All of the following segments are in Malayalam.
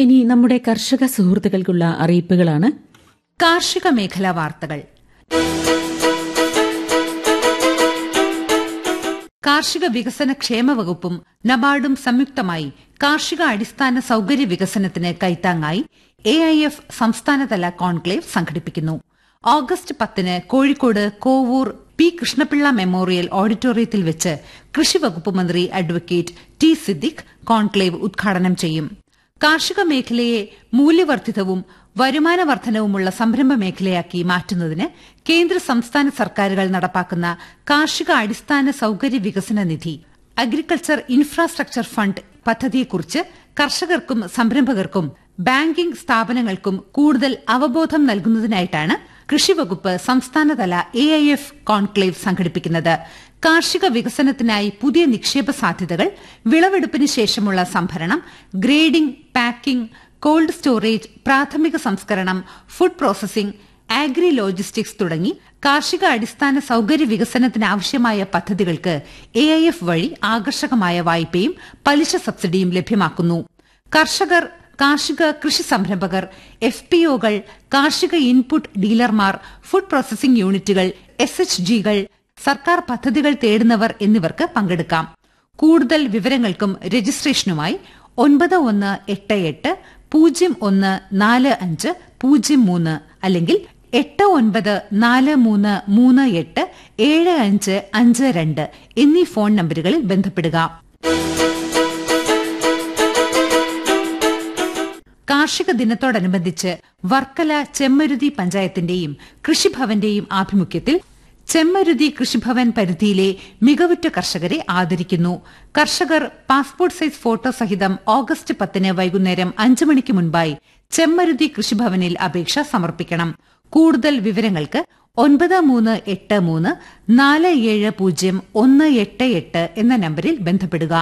ഇനി നമ്മുടെ കർഷക സുഹൃത്തുക്കൾക്കുള്ള അറിയിപ്പുകളാണ് കാർഷിക മേഖലാ വാർത്തകൾ കാർഷിക വികസന ക്ഷേമ വകുപ്പും നബാർഡും സംയുക്തമായി കാർഷിക അടിസ്ഥാന സൌകര്യ വികസനത്തിന് കൈത്താങ്ങായി എ ഐ എഫ് സംസ്ഥാനതല കോൺക്ലേവ് സംഘടിപ്പിക്കുന്നു ഓഗസ്റ്റ് പത്തിന് കോഴിക്കോട് കോവൂർ പി കൃഷ്ണപിള്ള മെമ്മോറിയൽ ഓഡിറ്റോറിയത്തിൽ വെച്ച് കൃഷി വകുപ്പ് മന്ത്രി അഡ്വക്കേറ്റ് ടി സിദ്ദിഖ് കോൺക്ലേവ് ഉദ്ഘാടനം ചെയ്യും കാർഷിക മേഖലയെ മൂല്യവർദ്ധിതവും വരുമാന വർധനവുമുള്ള സംരംഭ മേഖലയാക്കി മാറ്റുന്നതിന് കേന്ദ്ര സംസ്ഥാന സർക്കാരുകൾ നടപ്പാക്കുന്ന കാർഷിക അടിസ്ഥാന സൌകര്യ വികസന നിധി അഗ്രികൾച്ചർ ഇൻഫ്രാസ്ട്രക്ചർ ഫണ്ട് പദ്ധതിയെക്കുറിച്ച് കർഷകർക്കും സംരംഭകർക്കും ബാങ്കിംഗ് സ്ഥാപനങ്ങൾക്കും കൂടുതൽ അവബോധം നൽകുന്നതിനായിട്ടാണ് കൃഷിവകുപ്പ് സംസ്ഥാനതല എ ഐ എഫ് കോൺക്ലേവ് സംഘടിപ്പിക്കുന്നത് കാർഷിക വികസനത്തിനായി പുതിയ നിക്ഷേപ സാധ്യതകൾ വിളവെടുപ്പിന് ശേഷമുള്ള സംഭരണം ഗ്രേഡിംഗ് പാക്കിംഗ് കോൾഡ് സ്റ്റോറേജ് പ്രാഥമിക സംസ്കരണം ഫുഡ് പ്രോസസിംഗ് ആഗ്രി ലോജിസ്റ്റിക്സ് തുടങ്ങി കാർഷിക അടിസ്ഥാന സൌകര്യ വികസനത്തിനാവശ്യമായ പദ്ധതികൾക്ക് എ ഐ എഫ് വഴി ആകർഷകമായ വായ്പയും പലിശ സബ്സിഡിയും ലഭ്യമാക്കുന്നു കർഷകർ കാർഷിക കൃഷി സംരംഭകർ എഫ് പി ഒകൾ കാർഷിക ഇൻപുട്ട് ഡീലർമാർ ഫുഡ് പ്രോസസിംഗ് യൂണിറ്റുകൾ എസ് എച്ച് ജികൾ സർക്കാർ പദ്ധതികൾ തേടുന്നവർ എന്നിവർക്ക് പങ്കെടുക്കാം കൂടുതൽ വിവരങ്ങൾക്കും രജിസ്ട്രേഷനുമായി ഒൻപത് ഒന്ന് എട്ട് എട്ട് പൂജ്യം ഒന്ന് നാല് അഞ്ച് പൂജ്യം മൂന്ന് അല്ലെങ്കിൽ എട്ട് ഒൻപത് നാല് മൂന്ന് മൂന്ന് എട്ട് ഏഴ് അഞ്ച് അഞ്ച് രണ്ട് എന്നീ ഫോൺ നമ്പറുകളിൽ ബന്ധപ്പെടുക കാർഷിക ദിനത്തോടനുബന്ധിച്ച് വർക്കല ചെമ്മരുതി പഞ്ചായത്തിന്റെയും കൃഷിഭവന്റെയും ആഭിമുഖ്യത്തിൽ ചെമ്മരുതി കൃഷിഭവൻ പരിധിയിലെ മികവുറ്റ കർഷകരെ ആദരിക്കുന്നു കർഷകർ പാസ്പോർട്ട് സൈസ് ഫോട്ടോ സഹിതം ഓഗസ്റ്റ് പത്തിന് വൈകുന്നേരം അഞ്ചു മണിക്ക് മുൻപായി ചെമ്മരുതി കൃഷിഭവനിൽ അപേക്ഷ സമർപ്പിക്കണം കൂടുതൽ വിവരങ്ങൾക്ക് ഒൻപത് മൂന്ന് എട്ട് മൂന്ന് നാല് ഏഴ് പൂജ്യം ഒന്ന് എട്ട് എട്ട് എന്ന നമ്പറിൽ ബന്ധപ്പെടുക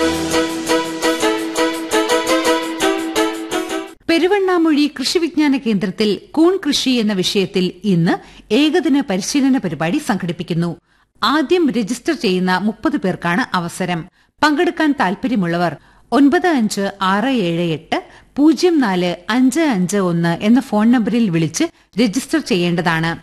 പെരുവണ്ണാമൊഴി കൃഷി വിജ്ഞാന കേന്ദ്രത്തിൽ കൂൺ കൃഷി എന്ന വിഷയത്തിൽ ഇന്ന് ഏകദിന പരിശീലന പരിപാടി സംഘടിപ്പിക്കുന്നു ആദ്യം രജിസ്റ്റർ ചെയ്യുന്ന മുപ്പത് പേർക്കാണ് അവസരം പങ്കെടുക്കാൻ താൽപര്യമുള്ളവർ ഒൻപത് അഞ്ച് ആറ് ഏഴ് എട്ട് പൂജ്യം നാല് അഞ്ച് അഞ്ച് ഒന്ന് എന്ന ഫോൺ നമ്പറിൽ വിളിച്ച് രജിസ്റ്റർ ചെയ്യേണ്ടതാണ്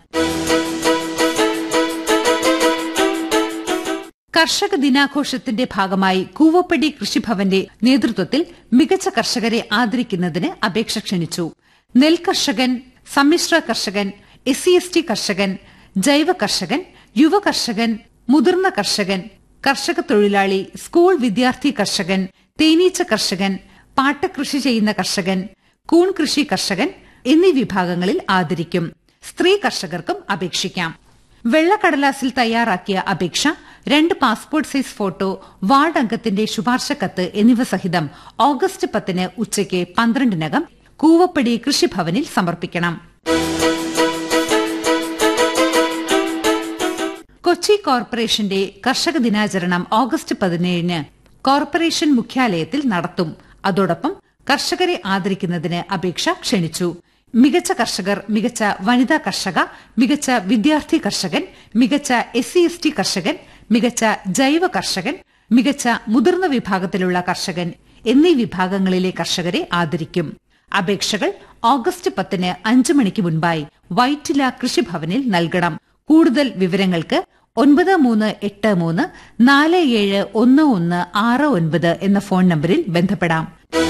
കർഷക ദിനാഘോഷത്തിന്റെ ഭാഗമായി കൂവപ്പടി കൃഷിഭവന്റെ നേതൃത്വത്തിൽ മികച്ച കർഷകരെ ആദരിക്കുന്നതിന് അപേക്ഷ ക്ഷണിച്ചു നെൽ കർഷകൻ സമ്മിശ്ര കർഷകൻ എസ് സി എസ് ടി കർഷകൻ ജൈവ കർഷകൻ യുവ കർഷകൻ മുതിർന്ന കർഷകൻ കർഷക തൊഴിലാളി സ്കൂൾ വിദ്യാർത്ഥി കർഷകൻ തേനീച്ച കർഷകൻ പാട്ടകൃഷി ചെയ്യുന്ന കർഷകൻ കൂൺ കൃഷി കർഷകൻ എന്നീ വിഭാഗങ്ങളിൽ ആദരിക്കും സ്ത്രീ കർഷകർക്കും അപേക്ഷിക്കാം വെള്ളക്കടലാസിൽ തയ്യാറാക്കിയ അപേക്ഷ രണ്ട് പാസ്പോർട്ട് സൈസ് ഫോട്ടോ വാർഡ് അംഗത്തിന്റെ ശുപാർശ കത്ത് എന്നിവ സഹിതം ഓഗസ്റ്റ് പത്തിന് ഉച്ചയ്ക്ക് പന്ത്രണ്ടിനകം കൂവപ്പടി കൃഷിഭവനിൽ സമർപ്പിക്കണം കൊച്ചി കോർപ്പറേഷന്റെ കർഷക ദിനാചരണം ഓഗസ്റ്റ് പതിനേഴിന് കോർപ്പറേഷൻ മുഖ്യാലയത്തിൽ നടത്തും അതോടൊപ്പം കർഷകരെ ആദരിക്കുന്നതിന് അപേക്ഷ ക്ഷണിച്ചു മികച്ച കർഷകർ മികച്ച വനിതാ കർഷക മികച്ച വിദ്യാർത്ഥി കർഷകൻ മികച്ച എസ് സി എസ് ടി കർഷകൻ മികച്ച ജൈവ കർഷകൻ മികച്ച മുതിർന്ന വിഭാഗത്തിലുള്ള കർഷകൻ എന്നീ വിഭാഗങ്ങളിലെ കർഷകരെ ആദരിക്കും അപേക്ഷകൾ ഓഗസ്റ്റ് പത്തിന് അഞ്ചു മണിക്ക് മുൻപായി വൈറ്റില കൃഷിഭവനിൽ നൽകണം കൂടുതൽ വിവരങ്ങൾക്ക് ഒൻപത് മൂന്ന് എട്ട് മൂന്ന് നാല് ഏഴ് ഒന്ന് ഒന്ന് ആറ് ഒൻപത് എന്ന ഫോൺ നമ്പറിൽ ബന്ധപ്പെടാം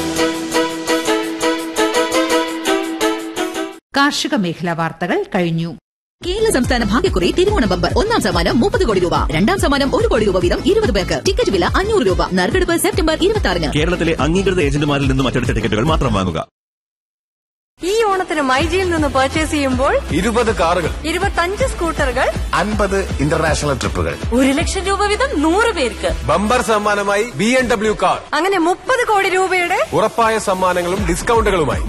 കാർഷിക മേഖലാ വാർത്തകൾ കഴിഞ്ഞു കേരള സംസ്ഥാന ഭാഗ്യക്കുറി തിരുവോണ ബമ്പർ ഒന്നാം സമ്മാനം മുപ്പത് കോടി രൂപ രണ്ടാം സമ്മാനം ഒരു കോടി രൂപ വീതം ഇരുപത് പേർക്ക് ടിക്കറ്റ് വില അഞ്ഞൂറ് രൂപ നറുക്കെടുപ്പ് സെപ്റ്റംബർ ഇരുപത്തി ആറിന് കേരളത്തിലെ അംഗീകൃത ഏജന്റുമാരിൽ നിന്നും മറ്റെടുത്ത ടിക്കറ്റുകൾ മാത്രം വാങ്ങുക ഈ ഓണത്തിന് മൈജിയിൽ നിന്ന് പർച്ചേസ് ചെയ്യുമ്പോൾ ഇരുപത് കാറുകൾ ഇരുപത്തഞ്ച് സ്കൂട്ടറുകൾ അൻപത് ഇന്റർനാഷണൽ ട്രിപ്പുകൾ ഒരു ലക്ഷം രൂപ വീതം നൂറ് പേർക്ക് ബമ്പർ സമ്മാനമായി ബി എം ഡബ്ല്യു കാർ അങ്ങനെ മുപ്പത് കോടി രൂപയുടെ ഉറപ്പായ സമ്മാനങ്ങളും ഡിസ്കൗണ്ടുകളുമായി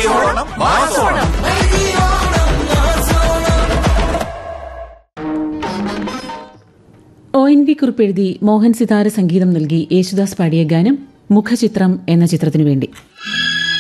ഒ എൻ വി കുറിപ്പ് എഴുതി മോഹൻ സിതാര സംഗീതം നൽകി യേശുദാസ് പാടിയ ഗാനം മുഖചിത്രം എന്ന ചിത്രത്തിനു വേണ്ടി